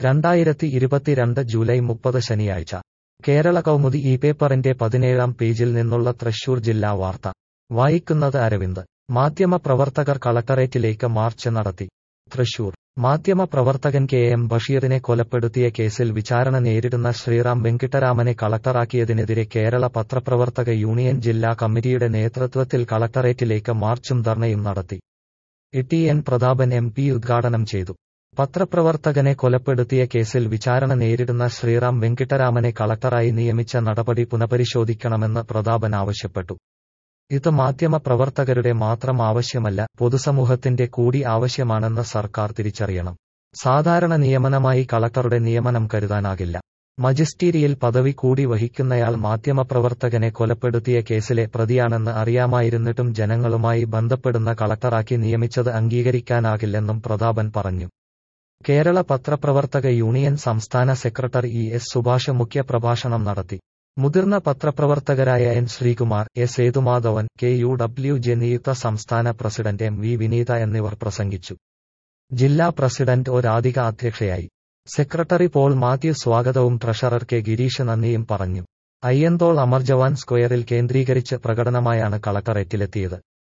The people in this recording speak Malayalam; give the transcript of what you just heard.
രണ്ടായിരത്തി ഇരുപത്തിരണ്ട് ജൂലൈ മുപ്പത് ശനിയാഴ്ച കേരള കൗമുദി ഈ പേപ്പറിന്റെ പതിനേഴാം പേജിൽ നിന്നുള്ള തൃശൂർ ജില്ലാ വാർത്ത വായിക്കുന്നത് അരവിന്ദ് മാധ്യമപ്രവർത്തകർ കളക്ടറേറ്റിലേക്ക് മാർച്ച് നടത്തി തൃശൂർ മാധ്യമപ്രവർത്തകൻ കെ എം ബഷീറിനെ കൊലപ്പെടുത്തിയ കേസിൽ വിചാരണ നേരിടുന്ന ശ്രീറാം വെങ്കിട്ടരാമനെ കളക്ടറാക്കിയതിനെതിരെ കേരള പത്രപ്രവർത്തക യൂണിയൻ ജില്ലാ കമ്മിറ്റിയുടെ നേതൃത്വത്തിൽ കളക്ടറേറ്റിലേക്ക് മാർച്ചും ധർണയും നടത്തി E N Prathapan M P ഉദ്ഘാടനം ചെയ്തു പത്രപ്രവർത്തകനെ കൊലപ്പെടുത്തിയ കേസിൽ വിചാരണ നേരിടുന്ന ശ്രീറാം വെങ്കിട്ടരാമനെ കളക്ടറായി നിയമിച്ച നടപടി പുനഃപരിശോധിക്കണമെന്ന് പ്രതാപൻ ആവശ്യപ്പെട്ടു ഇത് മാധ്യമപ്രവർത്തകരുടെ മാത്രം ആവശ്യമല്ല പൊതുസമൂഹത്തിന്റെ കൂടി ആവശ്യമാണെന്ന് സർക്കാർ തിരിച്ചറിയണം സാധാരണ നിയമനമായി കളക്ടറുടെ നിയമനം കരുതാനാകില്ല മജിസ്റ്റീരിയൽ പദവി കൂടി വഹിക്കുന്നയാൾ മാധ്യമപ്രവർത്തകനെ കൊലപ്പെടുത്തിയ കേസിലെ പ്രതിയാണെന്ന് അറിയാമായിരുന്നിട്ടും ജനങ്ങളുമായി ബന്ധപ്പെടുന്ന കളക്ടറാക്കി നിയമിച്ചത് അംഗീകരിക്കാനാകില്ലെന്നും പ്രതാപൻ പറഞ്ഞു കേരള പത്രപ്രവർത്തക യൂണിയൻ സംസ്ഥാന സെക്രട്ടറി ഇ എസ് സുഭാഷ് മുഖ്യപ്രഭാഷണം നടത്തി മുതിർന്ന പത്രപ്രവർത്തകരായ N Sreekumar S Sethumadhavan K U W J നിയുക്ത സംസ്ഥാന പ്രസിഡന്റ് എം വി വിനീത എന്നിവർ പ്രസംഗിച്ചു ജില്ലാ പ്രസിഡന്റ് ഒ രാധിക അധ്യക്ഷയായി സെക്രട്ടറി പോൾ മാത്യു സ്വാഗതവും ട്രഷറർ കെ ഗിരീഷ് നന്ദിയും പറഞ്ഞു അയ്യന്തോൾ അമർജവാൻ സ്ക്വയറിൽ കേന്ദ്രീകരിച്ച് പ്രകടനമായാണ് കളക്ടറേറ്റിലെത്തിയത്